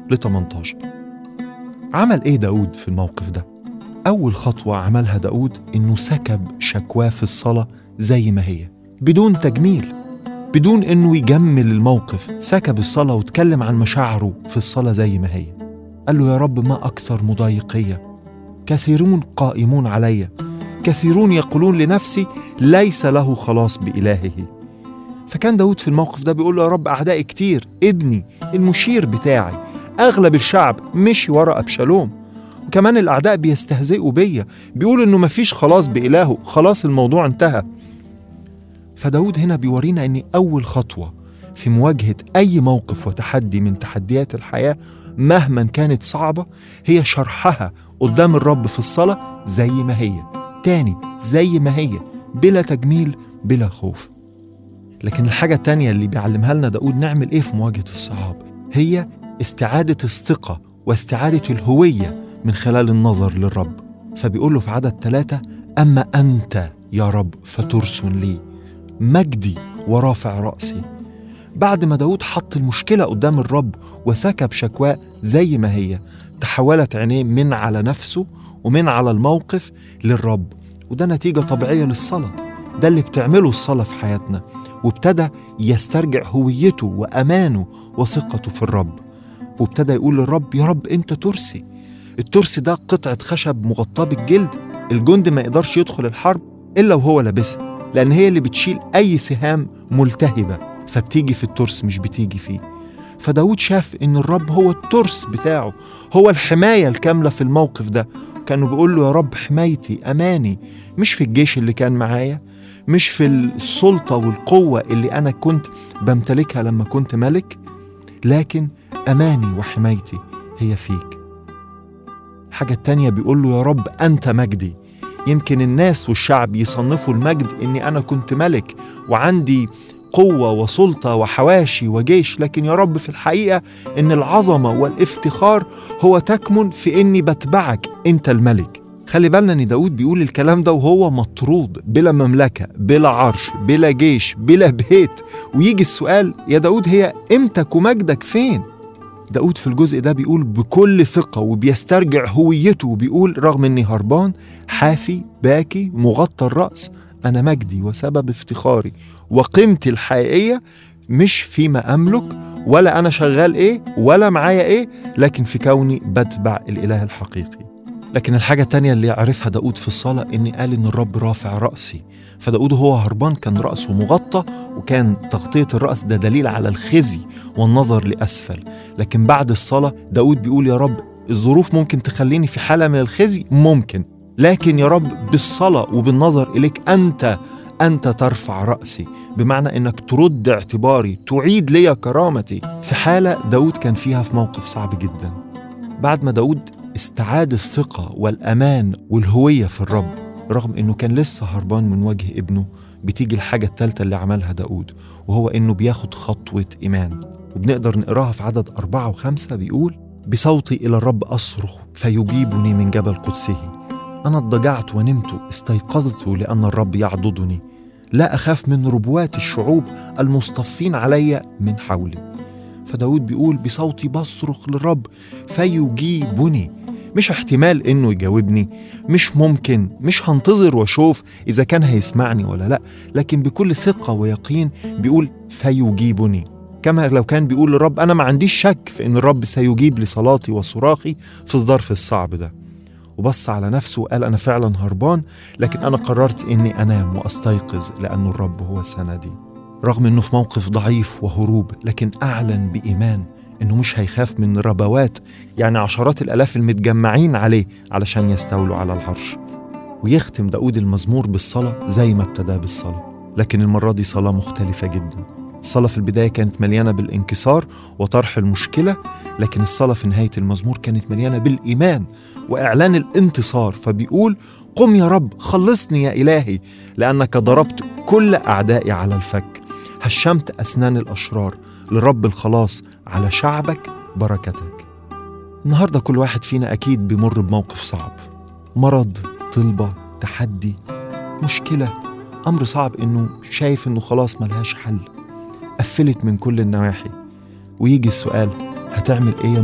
ل 18 عمل إيه داود في الموقف ده؟ أول خطوة عملها داود إنه سكب شكواه في الصلاة زي ما هي بدون تجميل بدون إنه يجمل الموقف سكب الصلاة واتكلم عن مشاعره في الصلاة زي ما هي قال له يا رب ما أكثر مضايقية كثيرون قائمون علي كثيرون يقولون لنفسي ليس له خلاص بإلهه فكان داود في الموقف ده بيقول له يا رب أعدائي كتير ابني المشير بتاعي أغلب الشعب مشي ورا أبشالوم وكمان الأعداء بيستهزئوا بيا بيقولوا إنه مفيش خلاص بإلهه خلاص الموضوع انتهى فداود هنا بيورينا إن أول خطوة في مواجهة أي موقف وتحدي من تحديات الحياة مهما كانت صعبة هي شرحها قدام الرب في الصلاة زي ما هي تاني زي ما هي بلا تجميل بلا خوف لكن الحاجة التانية اللي بيعلمها لنا داود نعمل إيه في مواجهة الصعاب هي استعادة الثقة واستعادة الهوية من خلال النظر للرب فبيقول له في عدد ثلاثة أما أنت يا رب فترس لي مجدي ورافع رأسي بعد ما داود حط المشكلة قدام الرب وسكب شكواه زي ما هي تحولت عينيه من على نفسه ومن على الموقف للرب وده نتيجة طبيعية للصلاة ده اللي بتعمله الصلاة في حياتنا وابتدى يسترجع هويته وأمانه وثقته في الرب وابتدى يقول للرب يا رب أنت ترسي الترس ده قطعة خشب مغطاة بالجلد الجندي ما يقدرش يدخل الحرب إلا وهو لابسها لأن هي اللي بتشيل أي سهام ملتهبة فبتيجي في الترس مش بتيجي فيه فداود شاف إن الرب هو الترس بتاعه هو الحماية الكاملة في الموقف ده كانوا بيقول له يا رب حمايتي أماني مش في الجيش اللي كان معايا مش في السلطة والقوة اللي أنا كنت بمتلكها لما كنت ملك لكن أماني وحمايتي هي فيك الحاجة التانية بيقول له يا رب أنت مجدي يمكن الناس والشعب يصنفوا المجد إني أنا كنت ملك وعندي قوة وسلطة وحواشي وجيش لكن يا رب في الحقيقة إن العظمة والافتخار هو تكمن في إني بتبعك أنت الملك خلي بالنا ان داود بيقول الكلام ده وهو مطرود بلا مملكه بلا عرش بلا جيش بلا بيت ويجي السؤال يا داود هي قيمتك ومجدك فين داود في الجزء ده بيقول بكل ثقة وبيسترجع هويته وبيقول رغم اني هربان حافي باكي مغطى الرأس أنا مجدي وسبب افتخاري وقيمتي الحقيقية مش فيما أملك ولا أنا شغال إيه ولا معايا إيه لكن في كوني بتبع الإله الحقيقي لكن الحاجة التانية اللي عرفها داود في الصلاة إن قال إن الرب رافع رأسي فداود وهو هربان كان رأسه مغطى وكان تغطية الرأس ده دليل على الخزي والنظر لأسفل لكن بعد الصلاة داود بيقول يا رب الظروف ممكن تخليني في حالة من الخزي ممكن لكن يا رب بالصلاة وبالنظر إليك أنت أنت ترفع رأسي بمعنى أنك ترد اعتباري تعيد لي كرامتي في حالة داود كان فيها في موقف صعب جدا بعد ما داود استعاد الثقة والأمان والهوية في الرب رغم أنه كان لسه هربان من وجه ابنه بتيجي الحاجة الثالثة اللي عملها داود وهو أنه بياخد خطوة إيمان وبنقدر نقراها في عدد أربعة وخمسة بيقول بصوتي إلى الرب أصرخ فيجيبني من جبل قدسه أنا اضطجعت ونمت استيقظت لأن الرب يعضدني لا أخاف من ربوات الشعوب المصطفين علي من حولي فداود بيقول بصوتي بصرخ للرب فيجيبني مش احتمال انه يجاوبني مش ممكن مش هنتظر واشوف اذا كان هيسمعني ولا لا لكن بكل ثقه ويقين بيقول فيجيبني كما لو كان بيقول للرب انا ما عنديش شك في ان الرب سيجيب لصلاتي وصراخي في الظرف الصعب ده وبص على نفسه وقال انا فعلا هربان لكن انا قررت اني انام واستيقظ لان الرب هو سندي رغم انه في موقف ضعيف وهروب لكن اعلن بايمان انه مش هيخاف من ربوات يعني عشرات الالاف المتجمعين عليه علشان يستولوا على العرش ويختم داود المزمور بالصلاه زي ما ابتدى بالصلاه لكن المره دي صلاه مختلفه جدا الصلاه في البدايه كانت مليانه بالانكسار وطرح المشكله لكن الصلاه في نهايه المزمور كانت مليانه بالايمان واعلان الانتصار فبيقول قم يا رب خلصني يا الهي لانك ضربت كل اعدائي على الفك هشمت اسنان الاشرار لرب الخلاص على شعبك بركتك النهارده كل واحد فينا اكيد بيمر بموقف صعب مرض طلبه تحدي مشكله امر صعب انه شايف انه خلاص ملهاش حل قفلت من كل النواحي ويجي السؤال هتعمل ايه يا